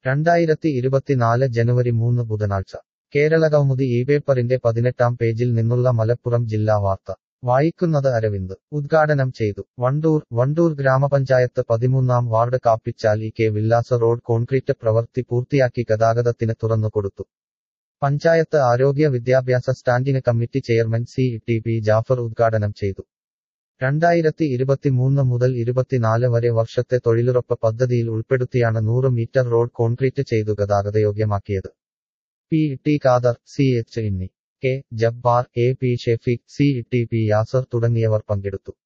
രണ്ടായിരത്തി ഇരുപത്തിനാല് ജനുവരി മൂന്ന് ബുധനാഴ്ച കേരളകൗമുദി ഈ പേപ്പറിന്റെ പതിനെട്ടാം പേജിൽ നിന്നുള്ള മലപ്പുറം ജില്ലാ വാർത്ത വായിക്കുന്നത് അരവിന്ദ് ഉദ്ഘാടനം ചെയ്തു വണ്ടൂർ വണ്ടൂർ ഗ്രാമപഞ്ചായത്ത് പതിമൂന്നാം വാർഡ് കാപ്പിച്ചാൽ ഇ കെ വില്ലാസ റോഡ് കോൺക്രീറ്റ് പ്രവൃത്തി പൂർത്തിയാക്കി ഗതാഗതത്തിന് തുറന്നുകൊടുത്തു പഞ്ചായത്ത് ആരോഗ്യ വിദ്യാഭ്യാസ standing committee chairman C T P Jafar ഉദ്ഘാടനം ചെയ്തു രണ്ടായിരത്തി ഇരുപത്തിമൂന്ന് മുതൽ ഇരുപത്തിനാല് വരെ വർഷത്തെ തൊഴിലുറപ്പ് പദ്ധതിയിൽ ഉൾപ്പെടുത്തിയാണ് നൂറ് മീറ്റർ റോഡ് കോൺക്രീറ്റ് ചെയ്തു ഗതാഗതയോഗ്യമാക്കിയത് P T Khader C H ഇന്നി K Jabbar A P Shafeeq C T P Yasar തുടങ്ങിയവർ പങ്കെടുത്തു